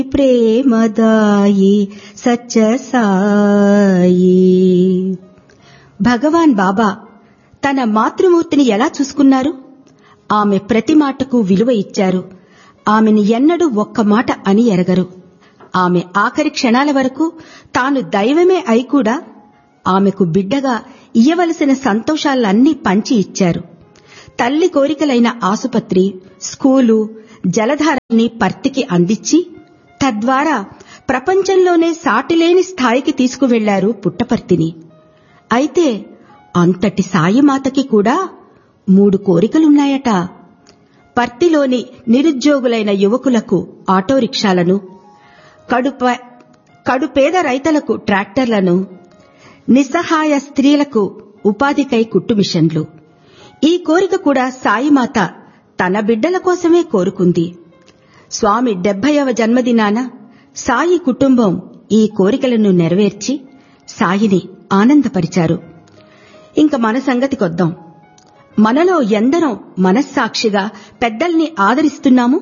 ప్రేమదాయి సత్య సాయి భగవాన్ బాబా తన మాతృమూర్తిని ఎలా చూసుకున్నారు ఆమె ప్రతి మాటకు విలువ ఇచ్చారు ఆమెను ఎన్నడూ ఒక్క మాట అని ఎరగరు ఆమె ఆఖరి క్షణాల వరకు తాను దైవమే అయి కూడా ఆమెకు బిడ్డగా ఇయ్యవలసిన సంతోషాలన్నీ పంచి ఇచ్చారు తల్లి కోరికలైన ఆసుపత్రి స్కూలు జలధారాన్ని పర్తికి అందించి తద్వారా ప్రపంచంలోనే సాటిలేని స్థాయికి తీసుకువెళ్లారు పుట్టపర్తిని అయితే అంతటి సాయిమాతకి కూడా మూడు కోరికలున్నాయట పర్తిలోని నిరుద్యోగులైన యువకులకు ఆటో రిక్షాలను కడుప కడుపేద రైతులకు ట్రాక్టర్లను నిస్సహాయ స్త్రీలకు ఉపాధికై కుట్టు మిషన్లు ఈ కోరిక కూడా సాయిమాత తన బిడ్డల కోసమే కోరుకుంది స్వామి డెబ్బైవ జన్మదినాన సాయి కుటుంబం ఈ కోరికలను నెరవేర్చి సాయిని ఆనందపరిచారు ఇంక మన సంగతికొద్దాం మనలో ఎందరం మనస్సాక్షిగా పెద్దల్ని ఆదరిస్తున్నాము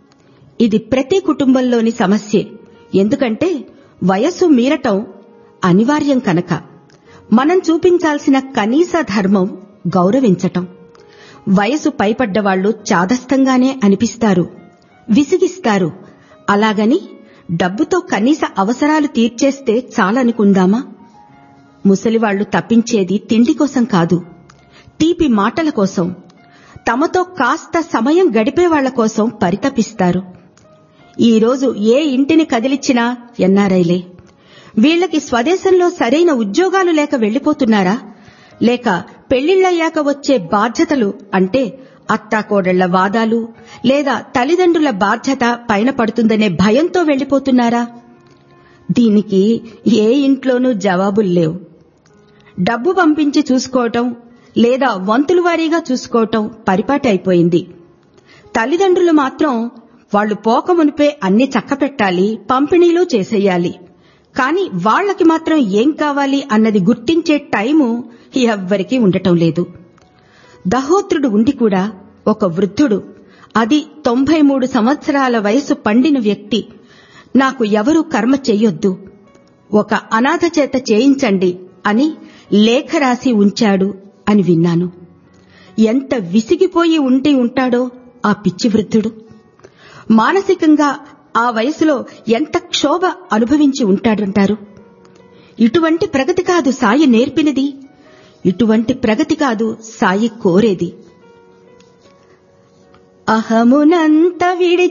ఇది ప్రతి కుటుంబంలోని సమస్యే ఎందుకంటే వయస్సు మీరటం అనివార్యం కనుక మనం చూపించాల్సిన కనీస ధర్మం గౌరవించటం వయసు పైపడ్డవాళ్లు చాదస్తంగానే అనిపిస్తారు విసిగిస్తారు అలాగని డబ్బుతో కనీస అవసరాలు తీర్చేస్తే చాలనుకుందామా ముసలివాళ్లు తప్పించేది తిండి కోసం కాదు తీపి మాటల కోసం తమతో కాస్త సమయం గడిపేవాళ్ల కోసం పరితపిస్తారు ఈరోజు ఏ ఇంటిని కదిలిచ్చినా ఎన్ఆర్ఐలే వీళ్లకి స్వదేశంలో సరైన ఉద్యోగాలు లేక వెళ్లిపోతున్నారా లేక పెళ్లిళ్లయ్యాక వచ్చే బాధ్యతలు అంటే అత్తాకోడళ్ల వాదాలు లేదా తల్లిదండ్రుల బాధ్యత పైన పడుతుందనే భయంతో వెళ్లిపోతున్నారా దీనికి ఏ ఇంట్లోనూ జవాబులు లేవు డబ్బు పంపించి చూసుకోవటం లేదా వంతుల వారీగా చూసుకోవటం పరిపాటైపోయింది తల్లిదండ్రులు మాత్రం వాళ్లు పోకమునిపే అన్ని చక్కపెట్టాలి పంపిణీలు చేసేయాలి కాని వాళ్లకి మాత్రం ఏం కావాలి అన్నది గుర్తించే టైము ఎవ్వరికీ ఉండటం లేదు దహోత్రుడు ఉండి కూడా ఒక వృద్ధుడు అది తొంభై మూడు సంవత్సరాల వయసు పండిన వ్యక్తి నాకు ఎవరూ కర్మ చెయ్యొద్దు ఒక అనాథ చేత చేయించండి అని లేఖ రాసి ఉంచాడు అని విన్నాను ఎంత విసిగిపోయి ఉండి ఉంటాడో ఆ పిచ్చి వృద్ధుడు మానసికంగా ఆ వయసులో ఎంత క్షోభ అనుభవించి ఉంటాడంటారు ఇటువంటి ప్రగతి కాదు సాయి నేర్పినది ఇటువంటి ప్రగతి కాదు సాయి కోరేది అహమునంత విడి